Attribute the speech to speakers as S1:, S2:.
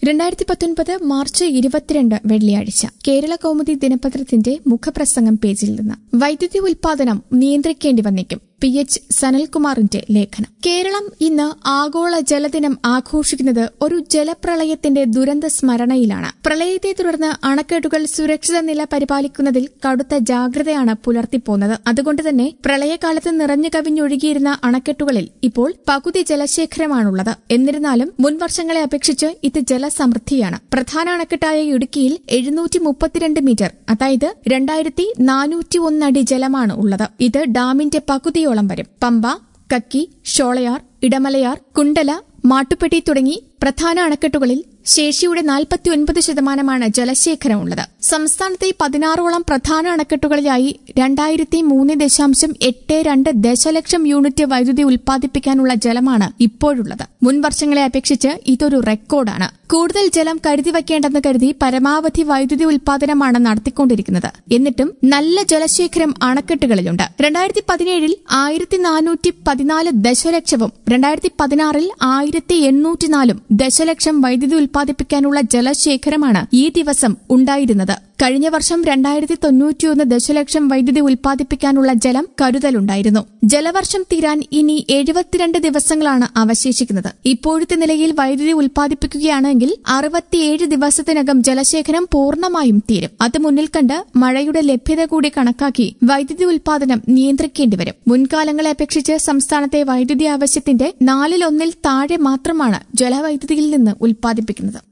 S1: രണ്ടായിരത്തി പത്തൊൻപത് മാർച്ച് ഇരുപത്തിരണ്ട് വെള്ളിയാഴ്ച കേരള കൗമുദി ദിനപത്രത്തിന്റെ മുഖപ്രസംഗം പേജിൽ നിന്ന് വൈദ്യുതി ഉൽപാദനം നിയന്ത്രിക്കേണ്ടി വന്നേക്കും പി എച്ച് സനൽകുമാറിന്റെ ലേഖനം കേരളം ഇന്ന് ആഗോള ജലദിനം ആഘോഷിക്കുന്നത് ഒരു ജലപ്രളയത്തിന്റെ ദുരന്ത സ്മരണയിലാണ് പ്രളയത്തെ തുടർന്ന് അണക്കെട്ടുകൾ സുരക്ഷിത നില പരിപാലിക്കുന്നതിൽ കടുത്ത ജാഗ്രതയാണ് പുലർത്തിപ്പോന്നത് അതുകൊണ്ട് തന്നെ പ്രളയകാലത്ത് നിറഞ്ഞു കവിഞ്ഞൊഴുകിയിരുന്ന അണക്കെട്ടുകളിൽ ഇപ്പോൾ പകുതി ജലശേഖരമാണുള്ളത് എന്നിരുന്നാലും മുൻവർഷങ്ങളെ അപേക്ഷിച്ച് ഇത് ജലസമൃദ്ധിയാണ് പ്രധാന അണക്കെട്ടായ ഇടുക്കിയിൽ എഴുന്നൂറ്റി മുപ്പത്തിരണ്ട് മീറ്റർ അതായത് രണ്ടായിരത്തി നാനൂറ്റി ഒന്നടി ജലമാണ് ഉള്ളത് ഇത് ഡാമിന്റെ പകുതിയോളം വരും പമ്പ കക്കി ഷോളയാർ ഇടമലയാർ കുണ്ടല മാട്ടുപ്പെട്ടി തുടങ്ങി പ്രധാന അണക്കെട്ടുകളിൽ ശേഷിയുടെ നാൽപ്പത്തിയൊൻപത് ശതമാനമാണ് ജലശേഖരമുള്ളത് സംസ്ഥാനത്തെ പതിനാറോളം പ്രധാന അണക്കെട്ടുകളിലായി രണ്ടായിരത്തി മൂന്ന് ദശാംശം എട്ട് രണ്ട് ദശലക്ഷം യൂണിറ്റ് വൈദ്യുതി ഉൽപ്പാദിപ്പിക്കാനുള്ള ജലമാണ് ഇപ്പോഴുള്ളത് മുൻ വർഷങ്ങളെ അപേക്ഷിച്ച് ഇതൊരു റെക്കോർഡാണ് കൂടുതൽ ജലം കരുതി വയ്ക്കേണ്ടെന്ന് കരുതി പരമാവധി വൈദ്യുതി ഉൽപ്പാദനമാണ് നടത്തിക്കൊണ്ടിരിക്കുന്നത് എന്നിട്ടും നല്ല ജലശേഖരം അണക്കെട്ടുകളിലുണ്ട് രണ്ടായിരത്തി പതിനേഴിൽ ആയിരത്തി നാനൂറ്റി പതിനാല് ദശലക്ഷവും രണ്ടായിരത്തി പതിനാറിൽ ആയിരത്തി എണ്ണൂറ്റിനാലും ദശലക്ഷം വൈദ്യുതി ഉൽപ്പാദിപ്പിക്കാനുള്ള ജലശേഖരമാണ് ഈ ദിവസം ഉണ്ടായിരുന്നത് കഴിഞ്ഞ വർഷം രണ്ടായിരത്തി തൊണ്ണൂറ്റിയൊന്ന് ദശലക്ഷം വൈദ്യുതി ഉൽപ്പാദിപ്പിക്കാനുള്ള ജലം കരുതലുണ്ടായിരുന്നു ജലവർഷം തീരാൻ ഇനി എഴുപത്തിരണ്ട് ദിവസങ്ങളാണ് അവശേഷിക്കുന്നത് ഇപ്പോഴത്തെ നിലയിൽ വൈദ്യുതി ഉൽപ്പാദിപ്പിക്കുകയാണെങ്കിൽ അറുപത്തിയേഴ് ദിവസത്തിനകം ജലശേഖരം പൂർണ്ണമായും തീരും അത് മുന്നിൽ കണ്ട് മഴയുടെ ലഭ്യത കൂടി കണക്കാക്കി വൈദ്യുതി ഉൽപ്പാദനം നിയന്ത്രിക്കേണ്ടി വരും മുൻകാലങ്ങളെ അപേക്ഷിച്ച് സംസ്ഥാനത്തെ വൈദ്യുതി ആവശ്യത്തിന്റെ നാലിലൊന്നിൽ താഴെ മാത്രമാണ് ജലവൈദ്യുതിയിൽ നിന്ന് ഉൽപ്പാദിപ്പിക്കുന്നത്